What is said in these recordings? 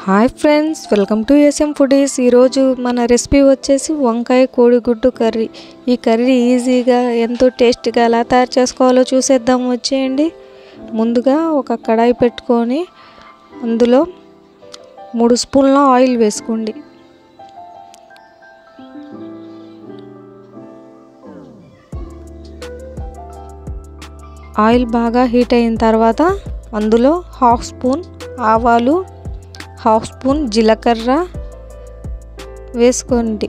hi friends welcome to S M foodies ఈరోజు మన recipe వచ్చేసి వంకాయ కోడిగుడ్డు కర్రీ ఈ కర్రీ ఈజీగా ఎంతో టేస్ట్గా ఎలా తయారు చేసుకోవాలో చూసేద్దాం వచ్చేయండి ముందుగా ఒక కడాయి పెట్టుకొని అందులో మూడు స్పూన్ల ఆయిల్ వేసుకోండి ఆయిల్ బాగా హీట్ అయిన తర్వాత అందులో హాఫ్ స్పూన్ ఆవాలు హాఫ్ స్పూన్ జీలకర్ర వేసుకోండి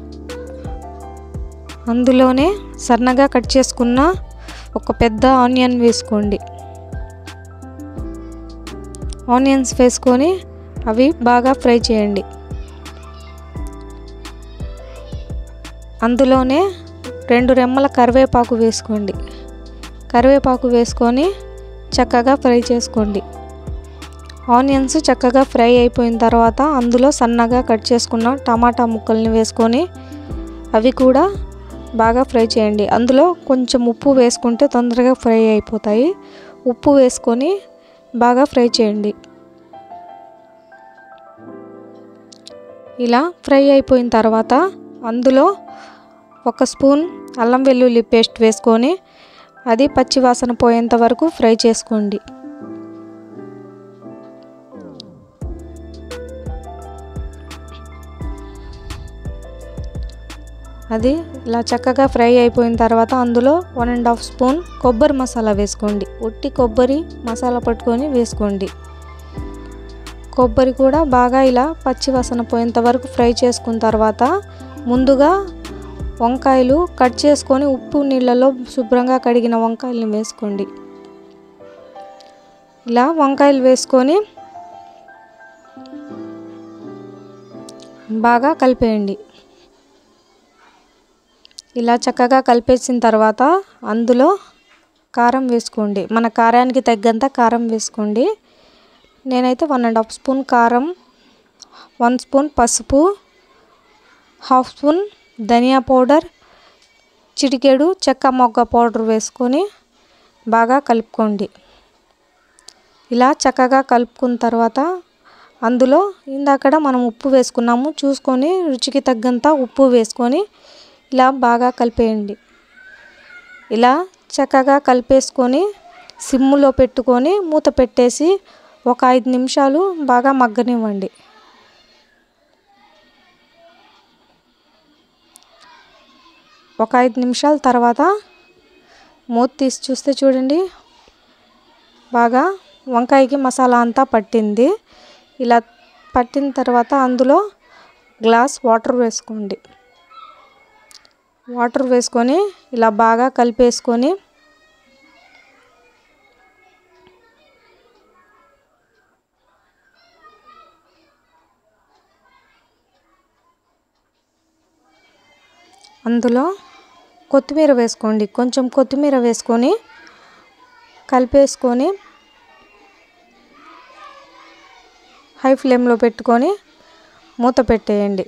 అందులోనే సన్నగా కట్ చేసుకున్న ఒక పెద్ద ఆనియన్ వేసుకోండి ఆనియన్స్ వేసుకొని అవి బాగా ఫ్రై చేయండి అందులోనే రెండు రెమ్మల కరివేపాకు వేసుకోండి కరివేపాకు వేసుకొని చక్కగా ఫ్రై చేసుకోండి ఆనియన్స్ చక్కగా ఫ్రై అయిపోయిన తర్వాత అందులో సన్నగా కట్ చేసుకున్న టమాటా ముక్కల్ని వేసుకొని అవి కూడా బాగా ఫ్రై చేయండి అందులో కొంచెం ఉప్పు వేసుకుంటే తొందరగా ఫ్రై అయిపోతాయి ఉప్పు వేసుకొని బాగా ఫ్రై చేయండి ఇలా ఫ్రై అయిపోయిన తర్వాత అందులో ఒక స్పూన్ అల్లం వెల్లుల్లి పేస్ట్ వేసుకొని అది పచ్చివాసన పోయేంత వరకు ఫ్రై చేసుకోండి అది ఇలా చక్కగా ఫ్రై అయిపోయిన తర్వాత అందులో వన్ అండ్ హాఫ్ స్పూన్ కొబ్బరి మసాలా వేసుకోండి ఉట్టి కొబ్బరి మసాలా పట్టుకొని వేసుకోండి కొబ్బరి కూడా బాగా ఇలా పచ్చి వాసన పోయేంత వరకు ఫ్రై చేసుకున్న తర్వాత ముందుగా వంకాయలు కట్ చేసుకొని ఉప్పు నీళ్ళలో శుభ్రంగా కడిగిన వంకాయలని వేసుకోండి ఇలా వంకాయలు వేసుకొని బాగా కలిపేయండి ఇలా చక్కగా కలిపేసిన తర్వాత అందులో కారం వేసుకోండి మన కారానికి తగ్గంత కారం వేసుకోండి నేనైతే వన్ అండ్ హాఫ్ స్పూన్ కారం వన్ స్పూన్ పసుపు హాఫ్ స్పూన్ ధనియా పౌడర్ చిటికెడు చెక్క మొగ్గ పౌడర్ వేసుకొని బాగా కలుపుకోండి ఇలా చక్కగా కలుపుకున్న తర్వాత అందులో ఇందాకడ మనం ఉప్పు వేసుకున్నాము చూసుకొని రుచికి తగ్గంత ఉప్పు వేసుకొని ఇలా బాగా కలిపేయండి ఇలా చక్కగా కలిపేసుకొని సిమ్ములో పెట్టుకొని మూత పెట్టేసి ఒక ఐదు నిమిషాలు బాగా మగ్గనివ్వండి ఒక ఐదు నిమిషాల తర్వాత మూత తీసి చూస్తే చూడండి బాగా వంకాయకి మసాలా అంతా పట్టింది ఇలా పట్టిన తర్వాత అందులో గ్లాస్ వాటర్ వేసుకోండి వాటర్ వేసుకొని ఇలా బాగా కలిపేసుకొని అందులో కొత్తిమీర వేసుకోండి కొంచెం కొత్తిమీర వేసుకొని కలిపేసుకొని హై ఫ్లేమ్లో పెట్టుకొని మూత పెట్టేయండి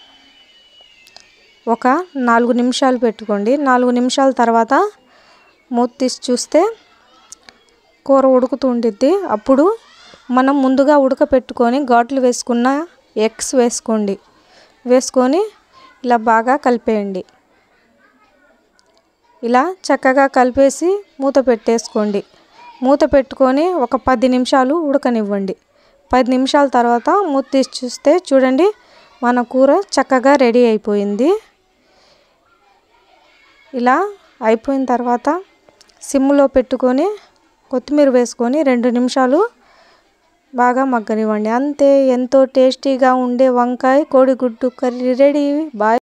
ఒక నాలుగు నిమిషాలు పెట్టుకోండి నాలుగు నిమిషాల తర్వాత మూత తీసి చూస్తే కూర ఉడుకుతూ ఉండిద్ది అప్పుడు మనం ముందుగా ఉడకపెట్టుకొని ఘాట్లు వేసుకున్న ఎగ్స్ వేసుకోండి వేసుకొని ఇలా బాగా కలిపేయండి ఇలా చక్కగా కలిపేసి మూత పెట్టేసుకోండి మూత పెట్టుకొని ఒక పది నిమిషాలు ఉడకనివ్వండి పది నిమిషాల తర్వాత మూత తీసి చూస్తే చూడండి మన కూర చక్కగా రెడీ అయిపోయింది ఇలా అయిపోయిన తర్వాత సిమ్లో పెట్టుకొని కొత్తిమీర వేసుకొని రెండు నిమిషాలు బాగా మగ్గనివ్వండి అంతే ఎంతో టేస్టీగా ఉండే వంకాయ కోడిగుడ్డు కర్రీ రెడీ బాయ్